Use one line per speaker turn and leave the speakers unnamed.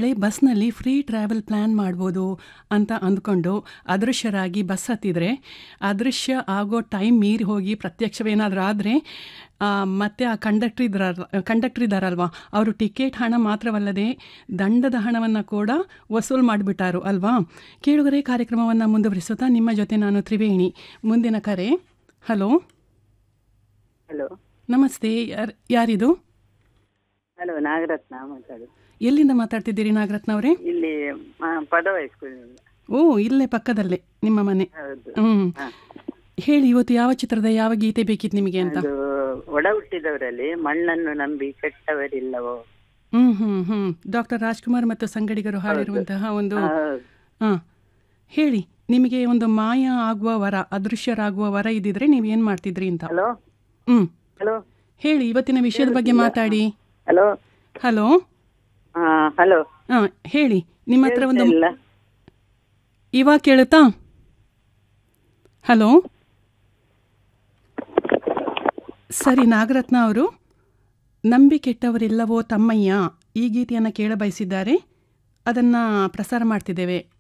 ವೇಳೆ ಬಸ್ನಲ್ಲಿ free travel plan ಮಾಡ್ಬೋದು ಅಂತ ಅಂದ್ಕೊಂಡು ಅದೃಶ್ಯರಾಗಿ ಬಸ್ ಹತ್ತಿದ್ರೆ ಅದೃಶ್ಯ ಆಗೋ ಟೈಮ್ ಮೀರಿ ಹೋಗಿ ಪ್ರತ್ಯಕ್ಷವೇನಾದರೂ ಆದರೆ ಮತ್ತು ಆ ಕಂಡಕ್ಟ್ರ್ ಇದ್ರ ಕಂಡಕ್ಟ್ರ್ ಇದ್ದಾರಲ್ವಾ ಅವರು ಟಿಕೆಟ್ ಹಣ ಮಾತ್ರವಲ್ಲದೆ ದಂಡದ ಹಣವನ್ನು ಕೂಡ ವಸೂಲು ಮಾಡಿಬಿಟ್ಟಾರು ಅಲ್ವಾ ಕೇಳುಗರೆ ಕಾರ್ಯಕ್ರಮವನ್ನು ಮುಂದುವರಿಸುತ್ತಾ ನಿಮ್ಮ ಜೊತೆ ನಾನು ತ್ರಿವೇಣಿ ಮುಂದಿನ ಕರೆ ಹಲೋ
ಹಲೋ
ನಮಸ್ತೆ ಯಾರ್ ಯಾರಿದು
ಹಲೋ ನಾಗರತ್ನ ಮಾತಾಡು
ಎಲ್ಲಿಂದ ಮಾತಾಡ್ತಿದ್ದೀರಿ ನಾಗರತ್ನ ಅವರೇ
ಇಲ್ಲಿ ಆ, ಪದವ ಹೈಸ್ಕೂಲಿನಿಂದ
ಓ ಇಲ್ಲೇ ಪಕ್ಕದಲ್ಲೇ ನಿಮ್ಮ ಮನೆ
ಹೌದು
ಹ್ಮ್
ಹಾ.
ಹೇಳಿ ಇವತ್ತು ಯಾವ ಚಿತ್ರದ ಯಾವ ಗೀತೆ ಬೇಕಿತ್ತು ನಿಮಗೆ ಅಂತ
ಅದು ಒಡ ಹುಟ್ಟಿದವರಲ್ಲಿ ಮಣ್ಣನ್ನು ನಂಬಿ ಕೆಟ್ಟವರಿಲ್ಲವೋ
ಹ್ಮ್ ಹ್ಮ್ ಹ್ಮ್ ಡಾಕ್ಟರ್ ರಾಜ್ಕುಮಾರ್ ಮತ್ತು ಸಂಗಡಿಗರು ಹಾಡಿರುವಂತಹ ಒಂದು
ಹೌದು.
ಹಾ ಹೇಳಿ ನಿಮಗೆ ಒಂದು ಮಾಯ ಆಗುವ ವರ ಅದೃಶ್ಯರಾಗುವ ವರ ಇದ್ದಿದ್ರೆ ನೀವು ಏನ್ ಮಾಡ್ತಿದ್ರಿ ಅಂತ
ಹಲೋ
ಹ್ಮ್
ಹಲೋ
ಹೇಳಿ ಇವತ್ತಿನ ವಿಷಯದ ಬಗ್ಗೆ ಮಾತಾಡಿ
ಹಲೋ
ಹಲೋ
ಹಾ ಹಲೋ
ಹಾ ಹೇಳಿ ನಿಮ್ಮ ಹತ್ರ ಒಂದು
ಇಲ್ಲ
ಇವಾಗ ಕೇಳುತ್ತಾ ಹಲೋ ಸರಿ ನಾಗರತ್ನ ಅವರು ನಂಬಿ ಕೆಟ್ಟವರಿಲ್ಲವೋ ತಮ್ಮಯ್ಯ ಈ ಗೀತೆಯನ್ನು ಕೇಳ ಬಯಸಿದ್ದಾರೆ ಅದನ್ನು ಪ್ರಸಾರ ಮಾಡ್ತಿದ್ದೇವೆ